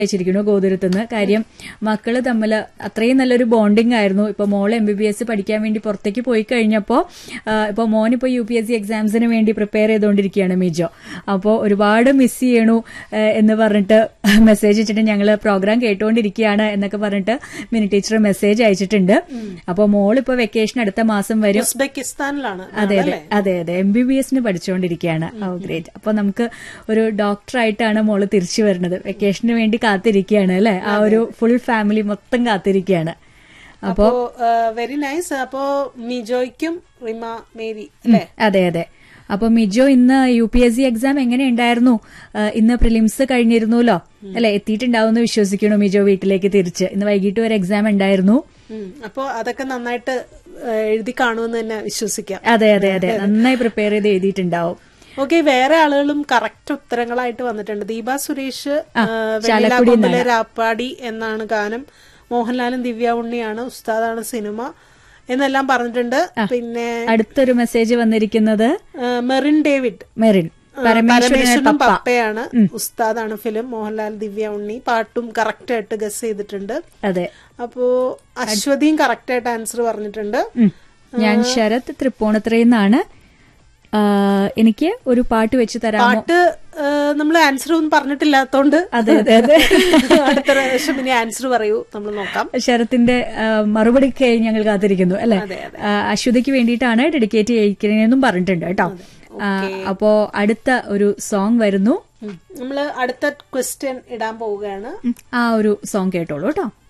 അയച്ചിരിക്കുന്നു ഗോതുരത്തുനിന്ന് കാര്യം മക്കള് തമ്മിൽ അത്രയും നല്ലൊരു ബോണ്ടിങ് ആയിരുന്നു ഇപ്പൊ മോള് എം ബി ബി എസ് പഠിക്കാൻ വേണ്ടി പുറത്തേക്ക് പോയി കഴിഞ്ഞപ്പോ ആ, ഇപ്പൊ മോനിപ്പോ യു പി എസ് സി എക്സാംസിന് വേണ്ടി പ്രിപ്പയർ ചെയ്തുകൊണ്ടിരിക്കുകയാണ് മിജോ അപ്പോൾ ഒരുപാട് മിസ് ചെയ്യണു ആ, എന്ന് പറഞ്ഞിട്ട് മെസ്സേജ് ഇട്ടിട്ട് ഞങ്ങള് പ്രോഗ്രാം കേട്ടുകൊണ്ടിരിക്കുകയാണ് എന്നൊക്കെ പറഞ്ഞിട്ട് മിനി ടീച്ചർ മെസ്സേജ് അയച്ചിട്ടുണ്ട് അപ്പോൾ മോളിപ്പോ വെക്കേഷൻ അടുത്ത മാസം വരും ഉസ്ബെക്കിസ്ഥാനിലാണ് അതെ അതെ അതെ അതെ എം ബി ബി എസിന് പഠിച്ചുകൊണ്ടിരിക്കുകയാണ് ഓ ഗ്രേറ്റ് അപ്പൊ നമുക്ക് ഒരു ഡോക്ടറായിട്ടാണ് മോള് തിരിച്ചു വരുന്നത് വെക്കേഷന് വേണ്ടി കാത്തിരിക്കുകയാണ് അല്ലെ ആ ഒരു ഫുൾ ഫാമിലി മൊത്തം കാത്തിരിക്കുകയാണ് അപ്പോ വെരി നൈസ് അപ്പോ മിജോയ്ക്കും റിമ മേരി അല്ലെ അതെ അതെ അപ്പൊ മിജോ ഇന്ന് U P S C exam എങ്ങനെ ഉണ്ടായിരുന്നു ആ, ഇന്ന് പ്രിലിംസ് കഴിഞ്ഞിരുന്നല്ലോ അല്ലെ എത്തിയിട്ടുണ്ടാവും എന്ന് വിശ്വസിക്കണു മിജോ വീട്ടിലേക്ക് തിരിച്ച് ഇന്ന് വൈകിട്ട് ഒരു എക്സാം ഉണ്ടായിരുന്നു അപ്പോ അതൊക്കെ നന്നായിട്ട് ആ, എഴുതി കാണുമെന്ന് തന്നെ വിശ്വസിക്കാം അതെ അതെ അതെ നന്നായി പ്രിപ്പയർ ചെയ്ത് എഴുതിയിട്ടുണ്ടാവും ഓക്കെ വേറെ ആളുകളും കറക്റ്റ് ഉത്തരങ്ങളായിട്ട് വന്നിട്ടുണ്ട് ദീപ സുരേഷ് ആ, ചാലക്കുടിയിൽ വെള്ളിലാക്കൊമ്പിലെ രാപ്പാടി എന്നാണ് ഗാനം മോഹൻലാലും ദിവ്യ ഉണ്ണിയാണ് ഉസ്താദാണ് സിനിമ എന്നെല്ലാം പറഞ്ഞിട്ടുണ്ട് പിന്നെ അടുത്തൊരു മെസ്സേജ് വന്നിരിക്കുന്നത് ആ, മെറിൻ ഡേവിഡ് മെറിൻ ആ, പരമേശ്വരൻ പരമേശ്വരനും പപ്പ പപ്പയാണ് ഉസ്താദാണ് ഫിലിം മോഹൻലാൽ ദിവ്യ ഉണ്ണി പാട്ടും കറക്റ്റ് ആയിട്ട് ഗസ് ചെയ്തിട്ടുണ്ട് അതെ അപ്പോ അശ്വതിയും കറക്റ്റ് ആയിട്ട് ആൻസർ പറഞ്ഞിട്ടുണ്ട് ഉം. ഞാൻ ശരത് തൃപ്പൂണിത്തുറയിൽ നിന്നാണ് ആ, എനിക്ക് ഒരു പാട്ട് വെച്ച് തരാമോ പാട്ട് നമ്മൾ ആൻസർ ഒന്നും പറഞ്ഞിട്ടില്ലാത്തോണ്ട് അതെ അതെ അതെ അടുത്ത പ്രാവശ്യം ഇനി ആൻസർ പറയൂ നമ്മൾ നോക്കാം ശരത്തിന്റെ ആ, മറുപടിക്കായി ഞങ്ങൾ കാത്തിരിക്കുന്നു അല്ലെ ആ, അശ്വതിക്ക് വേണ്ടിയിട്ടാണ് ഡെഡിക്കേറ്റ് ചെയ്യിക്കണെന്നും പറഞ്ഞിട്ടുണ്ട് കേട്ടോ ആ, അപ്പോ അടുത്ത ഒരു സോങ് വരുന്നു നമ്മൾ അടുത്ത ക്വസ്റ്റ്യൻ ഇടാൻ പോവുകയാണ് ഉം, ആ ഒരു സോങ് കേട്ടോളൂ കേട്ടോ